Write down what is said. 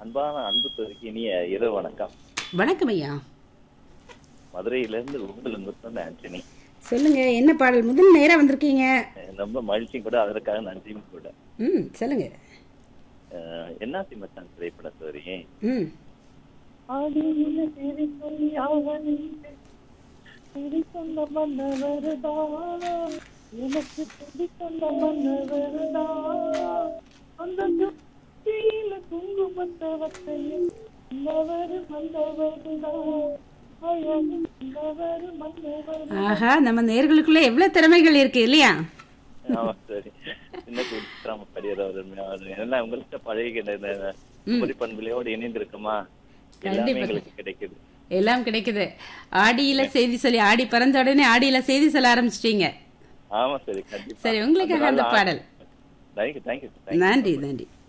அன்பான அன்பு தொகுதி இனிய இரவு வணக்கம் வணக்கம் ஐயா மதுரையிலிருந்து உங்கள் முத்தம் ஆண்டனி சொல்லுங்க என்ன பாடல் முதல் நேரா வந்திருக்கீங்க ரொம்ப மகிழ்ச்சியும் கூட அதற்காக நன்றியும் கூட ம் சொல்லுங்க அஹ், என்னாசி மச்சான் திரைப்பட சோரி ம் ஆடியில சிரி சொல்லி அவன் சிரி சொந்த மன்ன வருதா எனக்கு சிரி சொந்த மன்ன வருதா அந்த சுத்தியில குங்குமத்த வத்தையில் வந்தவர் வந்தவருதா அழகு வந்தவர் வந்தவர் ஆஹா நம்ம நேர்களுக்குள்ள எவ்வளவு திறமைகள் இருக்கு இல்லையா ஆமா சரி சின்ன குடிக்காம படிக்கிற ஒரு என்ன உங்கள்கிட்ட பழகிற குமரி பண்புலையோடு இணைந்திருக்குமா எல்லாமே கண்டிப்பா. எங்களுக்கு கிடைக்குது எல்லாம் கிடைக்குது ஆடியில செய்தி சொல்லி ஆடி பறந்த உடனே ஆடியில செய்தி சொல்ல ஆரம்பிச்சிட்டீங்க ஆமா சரி கண்டிப்பா சரி உங்களுக்காக அந்த அதனால பாடல் தேங்க்யூ தேங்க்யூ நன்றி நன்றி